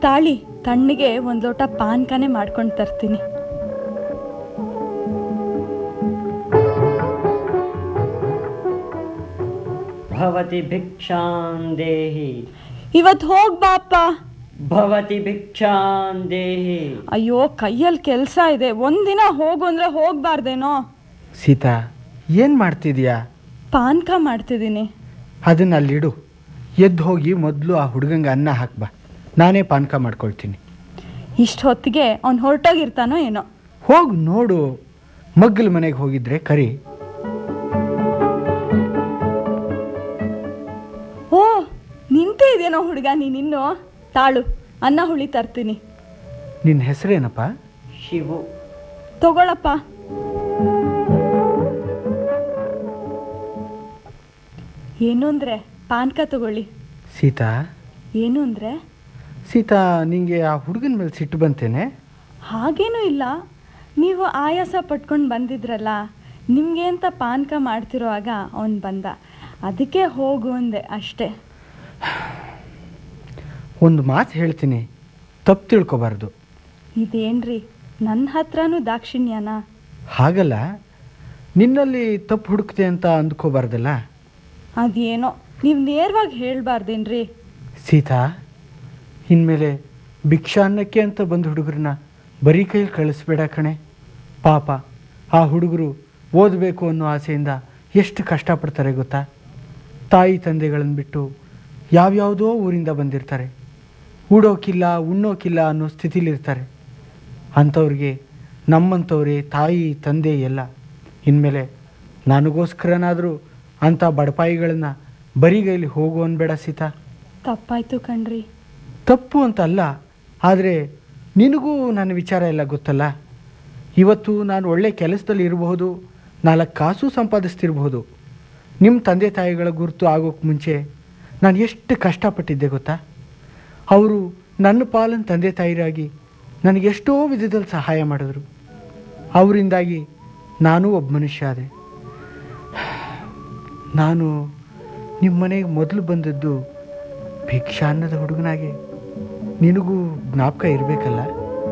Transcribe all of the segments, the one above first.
ತಾಳಿ ತಣ್ಣಗೆ ಒಂದು ಲೋಟ ಪಾನ್ಕನೇ ಮಾಡ್ಕೊಂಡು ತರ್ತೀನಿ ಭವತಿ ಭಿಕ್ಷಾಂ ದೇಹಿ ಇವತ್ತು ಹೋಗ್ ಬಾಪ ಭವತಿ ಭಿಕ್ಷಾಂ ದೇಹಿ ಅಯ್ಯೋ ಕೈಯಲ್ಲಿ ಕೆಲಸ ಇದೆ ಒಂದಿನ ಹೋಗು ಅಂದ್ರೆ ಹೋಗ್ಬಾರ್ದೇನೋ ಸೀತಾ ಏನು ಮಾಡ್ತಿದ್ಯಾ ಪಾನ್ಕ ಮಾಡ್ತಿದ್ದೀನಿ ಅದನ್ನ ಅಲ್ಲಿಡು ಎದ್ದು ಹೋಗಿ ಮೊದಲು ಆ ಹುಡುಗಂಗೆ ಅನ್ನ ಹಾಕ್ಬಾ ನಾನೇ ಪಾನಕ ಮಾಡ್ಕೊಳ್ತೀನಿ ಇಷ್ಟು ಹೊತ್ತಿಗೆ ಅವ್ನು ಹೊರಟೋಗಿರ್ತಾನೋ ಏನೋ ಹೋಗಿ ನೋಡು ಮಗ್ಗಲ ಮನೆಗೆ ಹೋಗಿದ್ರೆ ಕರಿ ಓ ನಿಂತೇ ಇದೆಯೇನೋ ಹುಡುಗ ನೀನಿನ್ನು ತಾಳು ಅನ್ನ ಹುಳಿ ತರ್ತೀನಿ ನಿನ್ನ ಹೆಸರೇನಪ್ಪ ಶಿವು ತಗೊಳಪ್ಪ ಏನು ಅಂದರೆ ಪಾನ್ಕ ತಗೊಳ್ಳಿ ಸೀತಾ ಏನು ಅಂದರೆ ಸೀತಾ ನಿಂಗೆ ಆ ಹುಡುಗನ ಮೇಲೆ ಸಿಟ್ಟು ಬಂತೇನೆ ಹಾಗೇನೂ ಇಲ್ಲ ನೀವು ಆಯಾಸ ಪಟ್ಕೊಂಡು ಬಂದಿದ್ರಲ್ಲ ನಿಮಗೆ ಅಂತ ಪಾನ್ಕ ಮಾಡ್ತಿರುವಾಗ ಅವನು ಬಂದ ಅದಕ್ಕೆ ಹೋಗು ಅಂದೆ ಅಷ್ಟೇ ಒಂದು ಮಾತು ಹೇಳ್ತೀನಿ ತಪ್ಪು ತಿಳ್ಕೊಬಾರ್ದು ಇದೇನ್ರಿ ನನ್ನ ಹತ್ರನೂ ದಾಕ್ಷಿಣ್ಯನಾ ಹಾಗಲ್ಲ ನಿನ್ನಲ್ಲಿ ತಪ್ಪು ಹುಡುಕ್ತೆ ಅಂತ ಅಂದ್ಕೋಬಾರ್ದಲ್ಲ ಅದೇನೋ ನೀವು ನೇರವಾಗಿ ಹೇಳ್ಬಾರ್ದೇನ್ರಿ ಸೀತಾ ಇನ್ಮೇಲೆ ಭಿಕ್ಷಾ ಅನ್ನಕ್ಕೆ ಅಂತ ಬಂದ ಹುಡುಗರನ್ನ ಬರೀ ಕೈಲಿ ಕಳಿಸ್ಬೇಡ ಕಣೆ ಪಾಪ ಆ ಹುಡುಗರು ಓದಬೇಕು ಅನ್ನೋ ಆಸೆಯಿಂದ ಎಷ್ಟು ಕಷ್ಟಪಡ್ತಾರೆ ಗೊತ್ತಾ ತಾಯಿ ತಂದೆಗಳನ್ನು ಬಿಟ್ಟು ಯಾವ್ಯಾವುದೋ ಊರಿಂದ ಬಂದಿರ್ತಾರೆ ಉಡೋಕಿಲ್ಲ ಉಣ್ಣೋಕಿಲ್ಲ ಅನ್ನೋ ಸ್ಥಿತಿಲಿರ್ತಾರೆ ಅಂಥವ್ರಿಗೆ ನಮ್ಮಂಥವ್ರೆ ತಾಯಿ ತಂದೆ ಎಲ್ಲ ಇನ್ಮೇಲೆ ನನಗೋಸ್ಕರನಾದರೂ ಅಂಥ ಬಡಪಾಯಿಗಳನ್ನ ಬರಿಗೈಲಿ ಹೋಗು ಅನ್ಬೇಡ ಸೀತಾ ತಪ್ಪಾಯ್ತು ಕಣ್ರಿ ತಪ್ಪು ಅಂತ ಅಲ್ಲ ಆದರೆ ನಿನಗೂ ನನ್ನ ವಿಚಾರ ಎಲ್ಲ ಗೊತ್ತಲ್ಲ ಇವತ್ತು ನಾನು ಒಳ್ಳೆ ಕೆಲಸದಲ್ಲಿ ಇರಬಹುದು ನಾಲ್ಕು ಕಾಸು ಸಂಪಾದಿಸ್ತಿರ್ಬಹುದು ನಿಮ್ಮ ತಂದೆ ತಾಯಿಗಳ ಗುರುತು ಆಗೋಕ್ಕೆ ಮುಂಚೆ ನಾನು ಎಷ್ಟು ಕಷ್ಟಪಟ್ಟಿದ್ದೆ ಗೊತ್ತಾ ಅವರು ನನ್ನ ಪಾಲನ ತಂದೆ ತಾಯಿರಾಗಿ ನನಗೆ ಎಷ್ಟೋ ವಿಧದಲ್ಲಿ ಸಹಾಯ ಮಾಡಿದ್ರು ಅವರಿಂದಾಗಿ ನಾನೂ ಒಬ್ಬ ಮನುಷ್ಯ ಆದೆ ನಾನು ನಿಮ್ಮ ಮನೆಗೆ ಮೊದಲು ಬಂದದ್ದು ಭಿಕ್ಷಾ ಅನ್ನದ ಹುಡುಗನಾಗೆ ನಿನಗೂ ಜ್ಞಾಪಕ ಇರಬೇಕಲ್ಲ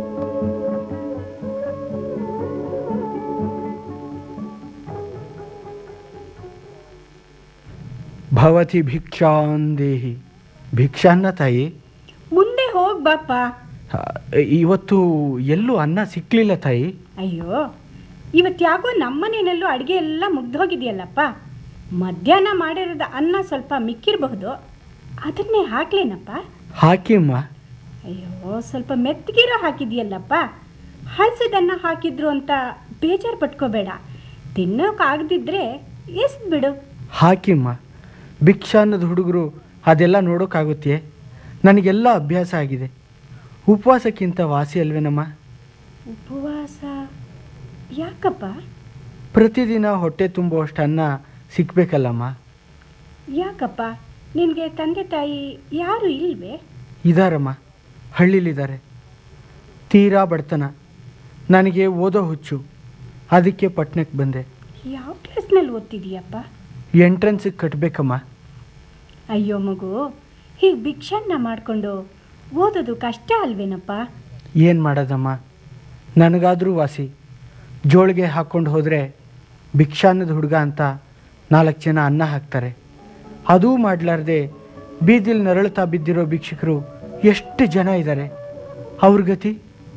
ಭವತಿ ಭಿಕ್ಷಾಂದೇಹಿ ಭಿಕ್ಷಾನ್ನ ತಾಯಿ ಮುಂದೆ ಹೋಗ್ ಬಾಪ ಆ, ಇವತ್ತು ಎಲ್ಲೂ ಅನ್ನ ಸಿಕ್ಕಲಿಲ್ಲ ತಾಯಿ ಅಯ್ಯೋ ಇವತ್ತು ಯಾಕೋ ನಮ್ಮನೇನಲ್ಲೂ ಅಡುಗೆ ಎಲ್ಲ ಮುಗ್ದೋಗಿದೆಯಲ್ಲಪ್ಪ ಮಧ್ಯಾಹ್ನ ಮಾಡಿರೋದು ಅನ್ನ ಸ್ವಲ್ಪ ಮಿಕ್ಕಿರಬಹುದು ಅದನ್ನೇ ಹಾಕ್ಲೇನಪ್ಪ ಹಾಕಿ ಅಮ್ಮ ಅಯ್ಯೋ ಸ್ವಲ್ಪ ಮೆತ್ತಗಿರೋ ಹಾಕಿದ್ಯಲ್ಲಪ್ಪ ಹಳಸದನ್ನ ಹಾಕಿದ್ರು ಅಂತ ಬೇಜಾರು ಪಟ್ಕೋಬೇಡ ತಿನ್ನೋಕ್ಕಾಗದಿದ್ರೆ ಎಸ್ ಬಿಡು ಹಾಕಿ ಅಮ್ಮ ಭಿಕ್ಷಾ ಅನ್ನದ ಹುಡುಗರು ಅದೆಲ್ಲ ನೋಡೋಕ್ಕಾಗುತ್ತೆ ನನಗೆಲ್ಲ ಅಭ್ಯಾಸ ಆಗಿದೆ ಉಪವಾಸಕ್ಕಿಂತ ವಾಸಿ ಅಲ್ವೇನಮ್ಮ ಉಪವಾಸ ಯಾಕಪ್ಪ ಪ್ರತಿದಿನ ಹೊಟ್ಟೆ ತುಂಬುವಷ್ಟು ಅನ್ನ ಸಿಕ್ಕಬೇಕಲ್ಲಮ್ಮ ಯಾಕಪ್ಪ ನಿನಗೆ ತಂದೆ ತಾಯಿ ಯಾರು ಇಲ್ವೇ ಇದಾರಮ್ಮ ಹಳ್ಳಿಲಿದ್ದಾರೆ ತೀರಾ ಬಡತನ ನನಗೆ ಓದೋ ಹುಚ್ಚು ಅದಕ್ಕೆ ಪಟ್ನಕ್ಕೆ ಬಂದೆ ಯಾವ ಕ್ಲಾಸ್ನಲ್ಲಿ ಓದ್ತಿದೀಯಪ್ಪ ಎಂಟ್ರೆನ್ಸಿಗೆ ಕಟ್ಟಬೇಕಮ್ಮ ಅಯ್ಯೋ ಮಗು ಹೀಗೆ ಭಿಕ್ಷನ್ನ ಮಾಡಿಕೊಂಡು ಓದೋದು ಕಷ್ಟ ಅಲ್ವೇನಪ್ಪ ಏನು ಮಾಡೋದಮ್ಮ ನನಗಾದರೂ ವಾಸಿ ಜೋಳಿಗೆ ಹಾಕ್ಕೊಂಡು ಹೋದರೆ ಭಿಕ್ಷಾನ್ನದ ಹುಡುಗ ಅಂತ ನಾಲ್ಕು ಜನ ಅನ್ನ ಹಾಕ್ತಾರೆ ಅದೂ ಮಾಡಲಾರ್ದೆ ಬೀದಿಲಿ ನರಳುತ್ತಾ ಬಿದ್ದಿರೋ ಭಿಕ್ಷುಕರು ಎಷ್ಟು ಜನ ಇದ್ದಾರೆ ಅವ್ರ ಗತಿ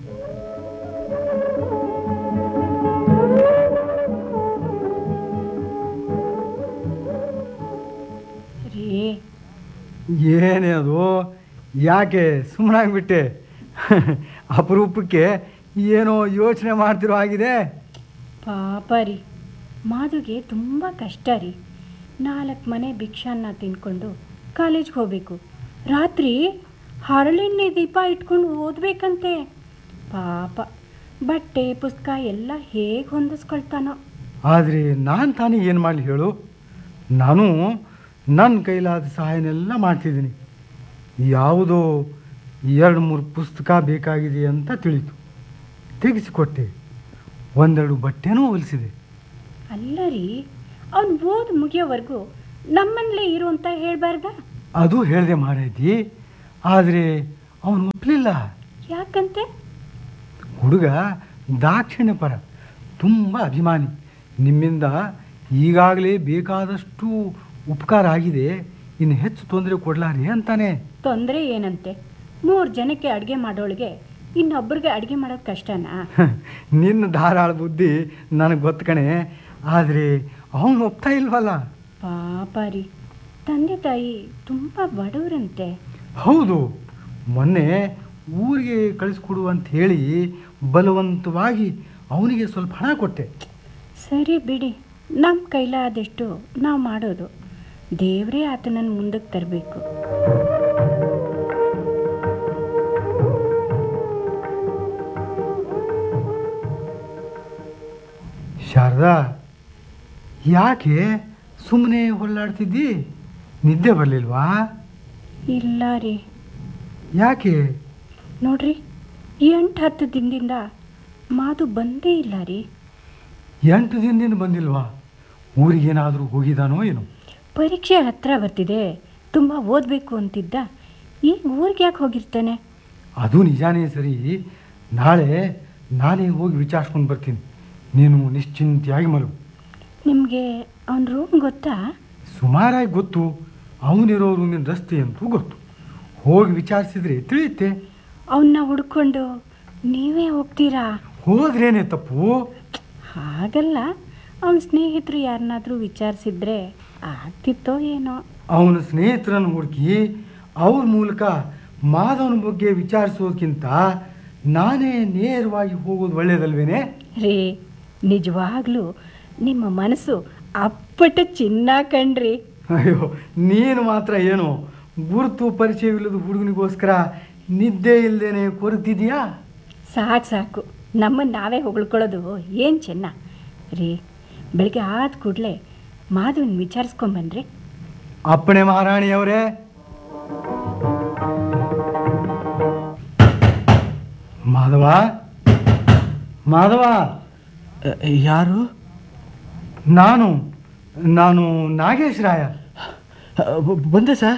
ರೀ ಏನೇ ಅದು ಯಾಕೆ ಸುಮ್ಮನಾಗ್ಬಿಟ್ಟೆ ಅಪರೂಪಕ್ಕೆ ಏನೋ ಯೋಚನೆ ಮಾಡ್ತಿರೋ ಆಗಿದೆ ಪಾಪ ರೀ ಮಾಧುಗೆ ತುಂಬ ಕಷ್ಟ ರೀ ನಾಲ್ಕು ಮನೆ ಭಿಕ್ಷಾನ್ನ ತಿನ್ಕೊಂಡು ಕಾಲೇಜ್ಗೆ ಹೋಗಬೇಕು ರಾತ್ರಿ ಹರಳೆಣ್ಣೆ ದೀಪ ಇಟ್ಕೊಂಡು ಓದಬೇಕಂತೆ ಪಾಪ ಬಟ್ಟೆ ಪುಸ್ತಕ ಎಲ್ಲ ಹೇಗೆ ಹೊಂದಿಸ್ಕೊಳ್ತಾನೋ ಆದರೆ ನಾನು ತಾನೇ ಏನು ಮಾಡಲಿ ಹೇಳು ನಾನು ನನ್ನ ಕೈಲಾದ ಸಹಾಯನೆಲ್ಲ ಮಾಡ್ತಿದ್ದೀನಿ ಯಾವುದೋ ಎರಡು ಮೂರು ಪುಸ್ತಕ ಬೇಕಾಗಿದೆ ಅಂತ ತಿಳಿತು ತೆಗೆಸಿಕೊಟ್ಟೆ ಒಂದೆರಡು ಬಟ್ಟೆನೂ ಹೊಲಿಸಿದೆ ಅಲ್ಲ ರೀ ಅವ್ನು ಓದ್ ಮುಗಿಯೋವರೆಗೂ ನಮ್ಮನೇಲೇ ಇರು ಅಂತ ಹೇಳ್ಬಾರ್ದಾ ಅದು ಹೇಳಿದೆ ಮಾಡೈತಿ ಆದರೆ ಅವನು ಒಪ್ಪಲಿಲ್ಲ ಯಾಕಂತೆ ಹುಡುಗ ದಾಕ್ಷಿಣ್ಯ ಪರ ತುಂಬ ಅಭಿಮಾನಿ ನಿಮ್ಮಿಂದ ಈಗಾಗಲೇ ಬೇಕಾದಷ್ಟು ಉಪಕಾರ ಆಗಿದೆ ಇನ್ನು ಹೆಚ್ಚು ತೊಂದರೆ ಕೊಡ್ಲಾರಿ ಅಂತಾನೆ ತೊಂದರೆ ಏನಂತೆ ಮೂರು ಜನಕ್ಕೆ ಅಡುಗೆ ಮಾಡೋಳಿಗೆ ಇನ್ನೊಬ್ಬರಿಗೆ ಅಡುಗೆ ಮಾಡೋದು ಕಷ್ಟನಾ ನಿನ್ನ ಧಾರಾಳ ಬುದ್ಧಿ ನನಗೆ ಗೊತ್ತು ಕಣೆ ಆದರೆ ಅವನು ಒಪ್ತಾ ಇಲ್ವಲ್ಲ ಪಾಪ ರೀ ತಂದೆ ತಾಯಿ ತುಂಬ ಬಡವರಂತೆ ಹೌದು ಮೊನ್ನೆ ಊರಿಗೆ ಕಳಿಸ್ಕೊಡು ಅಂತ ಹೇಳಿ ಬಲವಂತವಾಗಿ ಅವನಿಗೆ ಸ್ವಲ್ಪ ಹಣ ಕೊಟ್ಟೆ ಸರಿ ಬಿಡಿ ನಮ್ಮ ಕೈಲಾದಷ್ಟು ನಾವು ಮಾಡೋದು ದೇವರೇ ಆತನನ್ನು ಮುಂದಕ್ಕೆ ತರಬೇಕು ಶಾರದಾ ಯಾಕೆ ಸುಮ್ಮನೆ ಹೊಳ್ಳಾಡ್ತಿದ್ದಿ ನಿದ್ದೆ ಬರಲಿಲ್ವಾ ಇಲ್ಲ ರೀ ಯಾಕೆ ನೋಡ್ರಿ ಎಂಟು ಹತ್ತು ದಿನದಿಂದ ಮಾತು ಬಂದೇ ಇಲ್ಲ ರೀ ಎಂಟು ದಿನದಿಂದ ಬಂದಿಲ್ವಾ ಊರಿಗೇನಾದರೂ ಹೋಗಿದಾನೋ ಏನೋ ಪರೀಕ್ಷೆ ಹತ್ರ ಬರ್ತಿದೆ ತುಂಬ ಓದಬೇಕು ಅಂತಿದ್ದ ಈಗ ಊರಿಗೆ ಯಾಕೆ ಹೋಗಿರ್ತಾನೆ ಅದು ನಿಜಾನೇ ಸರಿ ನಾಳೆ ನಾನೇ ಹೋಗಿ ವಿಚಾರಿಸ್ಕೊಂಡು ಬರ್ತೀನಿ ನೀನು ನಿಶ್ಚಿಂತೆಯಾಗಿ ಮಲಗು ನಿಮಗೆ ಅವನ ರೂಮ್ ಗೊತ್ತಾ ಸುಮಾರಾಗಿ ಗೊತ್ತು ಅವನಿರೋ ರೂಮಿನ ರಸ್ತೆ ಅಂತೂ ಗೊತ್ತು ಹೋಗಿ ವಿಚಾರಿಸಿದ್ರೆ ತಿಳಿಯುತ್ತೆ ಅವನ್ನ ಹುಡ್ಕೊಂಡು ನೀವೇ ಹೋಗ್ತೀರಾ ಹೋದ್ರೇನೆ ತಪ್ಪು ಹಾಗಲ್ಲ ಅವನ ಸ್ನೇಹಿತರು ಯಾರನ್ನಾದರೂ ವಿಚಾರಿಸಿದ್ರೆ ಆಗ್ತಿತ್ತೋ ಏನೋ ಅವನ ಸ್ನೇಹಿತರನ್ನು ಹುಡುಕಿ ಅವ್ರ ಮೂಲಕ ಮಾಧವನ ಬಗ್ಗೆ ವಿಚಾರಿಸೋದಕ್ಕಿಂತ ನಾನೇ ನೇರವಾಗಿ ಹೋಗೋದು ಒಳ್ಳೇದಲ್ವೇನೆ ರೀ ನಿಜವಾಗ್ಲೂ ನಿಮ್ಮ ಮನಸ್ಸು ಅಪ್ಪಟ ಚಿನ್ನ ಕಣ್ರಿ ಅಯ್ಯೋ ನೀನು ಮಾತ್ರ ಏನು ಗುರುತು ಪರಿಚಯವಿಲ್ಲದ ಹುಡುಗನಿಗೋಸ್ಕರ ನಿದ್ದೆ ಇಲ್ಲದೇನೆ ಕೊರತಿದೀಯಾ ಸಾಕು ಸಾಕು ನಮ್ಮನ್ನು ನಾವೇ ಹೊಗಳ್ಕೊಳ್ಳೋದು ಏನು ಚೆನ್ನ ರೀ ಬೆಳಿಗ್ಗೆ ಆದ ಕೂಡಲೇ ಮಾಧವನ್ ವಿಚಾರಿಸ್ಕೊಂಬನ್ರಿ ಅಪ್ಪಣೆ ಮಹಾರಾಣಿಯವರೇ ಮಾಧವ ಮಾಧವ ಯಾರು ನಾನು ನಾನು ನಾಗೇಶ್ ರಾಯ ಅ, ಬ- ಬಂದೆ ಸರ್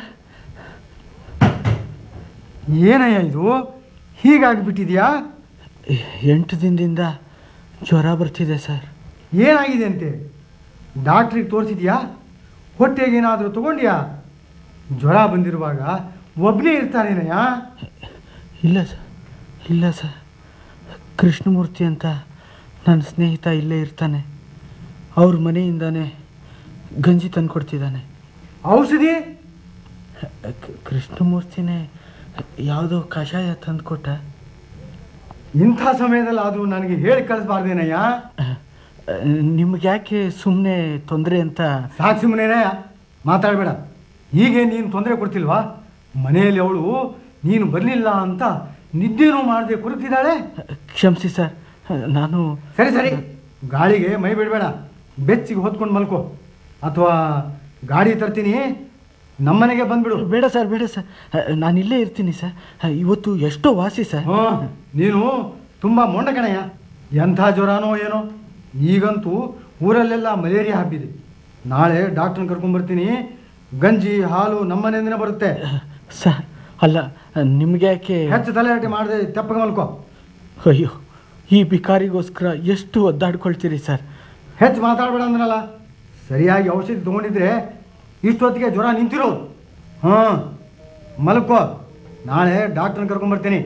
ಏನಯ್ಯ ಇದು ಹೀಗಾಗಿಬಿಟ್ಟಿದ್ಯಾ ಎಂಟು ದಿನದಿಂದ ಜ್ವರ ಬರ್ತಿದೆ ಸರ್ ಏನಾಗಿದೆ ಅಂತೆ ಡಾಕ್ಟ್ರಿಗೆ ತೋರಿಸಿದ್ಯಾ ಹೊಟ್ಟೆಗೇನಾದರೂ ತಗೊಂಡ್ಯಾ ಜ್ವರ ಬಂದಿರುವಾಗ ಒಬ್ಬನೇ ಇರ್ತಾನೇನಯ್ಯ ಇಲ್ಲ ಸರ್ ಇಲ್ಲ ಸರ್ ಕೃಷ್ಣಮೂರ್ತಿ ಅಂತ ನನ್ನ ಸ್ನೇಹಿತ ಇಲ್ಲೇ ಇರ್ತಾನೆ ಅವ್ರ ಮನೆಯಿಂದಾನೇ ಗಂಜಿ ತಂದು ಕೊಡ್ತಿದ್ದಾನೆ ಔಷಧಿ ಕ- ಕೃಷ್ಣಮೂರ್ತಿನೇ ಯಾವುದೋ ಕಷಾಯ ತಂದು ಕೊಟ್ಟ ಇಂಥ ಸಮಯದಲ್ಲಿ ಅದು ನನಗೆ ಹೇಳಿ ಕಳಿಸ್ಬಾರ್ದೇನಯ್ಯ ನಿಮ್ಗೆ ಯಾಕೆ ಸುಮ್ಮನೆ ತೊಂದರೆ ಅಂತ ಸಾಕು ಸುಮ್ಮನೆನಯ್ಯ ಮಾತಾಡಬೇಡ ಹೀಗೆ ನೀನು ತೊಂದರೆ ಕೊಡ್ತಿಲ್ವಾ ಮನೆಯಲ್ಲಿ ಅವಳು ನೀನು ಬರಲಿಲ್ಲ ಅಂತ ನಿದ್ದೆನೂ ಮಾಡದೆ ಕೊರತಿದ್ದಾಳೆ ಕ್ಷಮಿಸಿ ಸರ್ ನಾನು ಸರಿ ಸರಿ ಗಾಳಿಗೆ ಮೈ ಬಿಡಬೇಡ ಬೆಚ್ಚಿಗೆ ಹೊತ್ಕೊಂಡು ಮಲ್ಕೋ ಅಥವಾ ಗಾಡಿ ತರ್ತೀನಿ ನಮ್ಮನೆಗೆ ಬಂದ್ಬಿಡು ಬೇಡ ಸರ್ ಬೇಡ ಸರ್ ನಾನು ಇಲ್ಲೇ ಇರ್ತೀನಿ ಸರ್ ಇವತ್ತು ಎಷ್ಟೋ ವಾಸಿ ಸರ್ ಹ್ಞೂ ನೀನು ತುಂಬ ಮೊಂಡ ಕಣಯ್ಯ ಎಂಥ ಜ್ವರನೋ ಏನೋ ಈಗಂತೂ ಊರಲ್ಲೆಲ್ಲ ಮಲೇರಿಯಾ ಹಬ್ಬಿದೆ ನಾಳೆ ಡಾಕ್ಟ್ರನ್ನ ಕರ್ಕೊಂಡ್ಬರ್ತೀನಿ ಗಂಜಿ ಹಾಲು ನಮ್ಮನೆಯಿಂದನೇ ಬರುತ್ತೆ ಸರ್ ಅಲ್ಲ ನಿಮ್ಗೆ ಯಾಕೆ ಹೆಚ್ಚು ತಲೆಹರಟೆ ಮಾಡದೆ ತೆಪ್ಪಗೆ ಮಲ್ಕೋ ಅಯ್ಯೋ ಈ ಬಿಕಾರಿಗೋಸ್ಕರ ಎಷ್ಟು ಒದ್ದಾಡ್ಕೊಳ್ತೀರಿ ಸರ್ ಹೆಚ್ಚು ಮಾತಾಡಬೇಡ ಅಂದ್ರಲ್ಲ ಸರಿಯಾಗಿ ಔಷಧಿ ತೊಗೊಂಡಿದ್ರೆ ಇಷ್ಟೊತ್ತಿಗೆ ಜ್ವರ ನಿಂತಿರೋದು ಹಾಂ ಮಲ್ಕೋ ನಾಳೆ ಡಾಕ್ಟ್ರನ್ನ ಕರ್ಕೊಂಡ್ಬರ್ತೀನಿ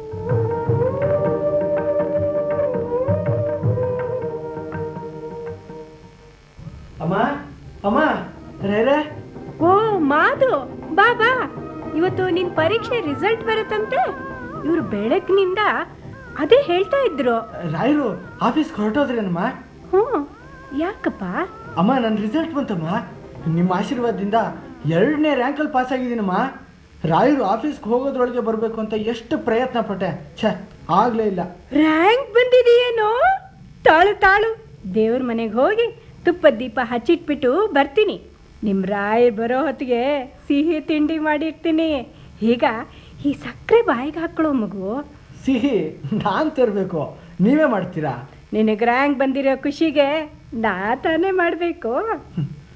ಅಮ್ಮ ಅಮ್ಮ ರೇ ಓ ಮಾಧು ಬಾ ಬಾ ಇವತ್ತು ನಿನ್ ಪರೀಕ್ಷೆ ರಿಸಲ್ಟ್ ಬರುತ್ತಂತೆ ಇವ್ರು ಬೆಳಗ್ನಿಂದ ಅದೇ ಹೇಳ್ತಾ ಇದ್ರು ರಾಯರು ಆಫೀಸ್ಗೆ ಹೊರಟೋದ್ರೇನಮ್ಮ ಹ್ಞೂ ಯಾಕಪ್ಪ ಅಮ್ಮ ನನ್ನ ರಿಸಲ್ಟ್ ಬಂತಮ್ಮ ನಿಮ್ಮ ಆಶೀರ್ವಾದದಿಂದ ಎರಡನೇ ರ್ಯಾಂಕಲ್ಲಿ ಪಾಸ್ ಆಗಿದ್ದೀನಮ್ಮ ರಾಯರು ಆಫೀಸ್ಗೆ ಹೋಗೋದ್ರೊಳಗೆ ಬರಬೇಕು ಅಂತ ಎಷ್ಟು ಪ್ರಯತ್ನ ಪಟ್ಟೆ ಛೇ ಆಗಲೇ ಇಲ್ಲ ರ್ಯಾಂಕ್ ಬಂದಿದೆಯೇನೋ ತಾಳು ತಾಳು ದೇವ್ರ ಮನೆಗೆ ಹೋಗಿ ತುಪ್ಪದ ದೀಪ ಹಚ್ಚಿಟ್ಬಿಟ್ಟು ಬರ್ತೀನಿ ನಿಮ್ಮ ರಾಯ್ ಬರೋ ಹೊತ್ತಿಗೆ ಸಿಹಿ ತಿಂಡಿ ಮಾಡಿರ್ತೀನಿ ಈಗ ಈ ಸಕ್ಕರೆ ಬಾಯಿಗೆ ಹಾಕೊಳ್ಳೋ ಮಗು ಸಿಹಿ ನಾನು ತರಬೇಕು ನೀವೇ ಮಾಡ್ತೀರಾ ನಿನಗೆ ರ್ಯಾಂಕ್ ಬಂದಿರೋ ಖುಷಿಗೆ ನಾ ತಾನೇ ಮಾಡಬೇಕು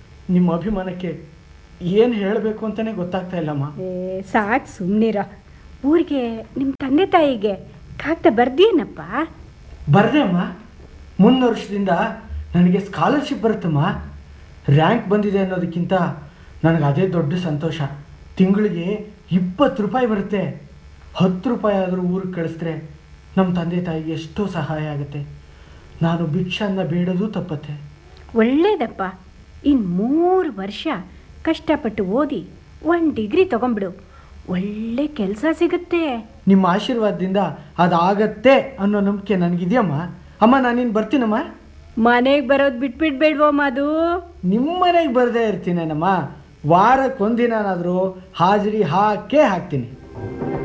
ನಿಮ್ಮ ಅಭಿಮಾನಕ್ಕೆ ಏನು ಹೇಳಬೇಕು ಅಂತಲೇ ಗೊತ್ತಾಗ್ತಾ ಇಲ್ಲಮ್ಮ ಏ ಸಾಕು ಸುಮ್ಮನಿರ ಊರಿಗೆ ನಿಮ್ಮ ತಂದೆ ತಾಯಿಗೆ ಕಾಗ್ದ ಬರ್ದೇನಪ್ಪ ಬರ್ದೆ ಅಮ್ಮ ಮುಂದೆ ವರ್ಷದಿಂದ ನನಗೆ ಸ್ಕಾಲರ್ಶಿಪ್ ಬರುತ್ತಮ್ಮ ರ್ಯಾಂಕ್ ಬಂದಿದೆ ಅನ್ನೋದಕ್ಕಿಂತ ನನಗೆ ಅದೇ ದೊಡ್ಡ ಸಂತೋಷ ತಿಂಗಳಿಗೆ ಇಪ್ಪತ್ತು ರೂಪಾಯಿ ಬರುತ್ತೆ ಹತ್ತು ರೂಪಾಯಿ ಆದರೂ ಊರಿಗೆ ಕಳಿಸಿದ್ರೆ ನಮ್ಮ ತಂದೆ ತಾಯಿಗೆ ಎಷ್ಟೋ ಸಹಾಯ ಆಗುತ್ತೆ ನಾನು ಭಿಕ್ಷಾನ್ನ ಬೇಡೋದು ತಪ್ಪತ್ತೆ ಒಳ್ಳೇದಪ್ಪ ಇನ್ನು ಮೂರು ವರ್ಷ ಕಷ್ಟಪಟ್ಟು ಓದಿ ಒಂದು ಡಿಗ್ರಿ ತಗೊಂಬಿಡು ಒಳ್ಳೆ ಕೆಲಸ ಸಿಗುತ್ತೆ ನಿಮ್ಮ ಆಶೀರ್ವಾದದಿಂದ ಅದಾಗತ್ತೆ ಅನ್ನೋ ನಂಬಿಕೆ ನನಗಿದೆಯಮ್ಮ ಅಮ್ಮ ನಾನಿನ್ನು ಬರ್ತೀನಮ್ಮ ಮನೆಗೆ ಬರೋದು ಬಿಟ್ಬಿಡ್ಬೇಡ್ವೋ ಮಾದು ನಿಮ್ಮ ಮನೆಗೆ ಬರದೇ ಇರ್ತೀನೇನಮ್ಮ ವಾರಕ್ಕೆ ಒಂದಿನಾದರೂ ಹಾಜರಿ ಹಾಕೇ ಹಾಕ್ತೀನಿ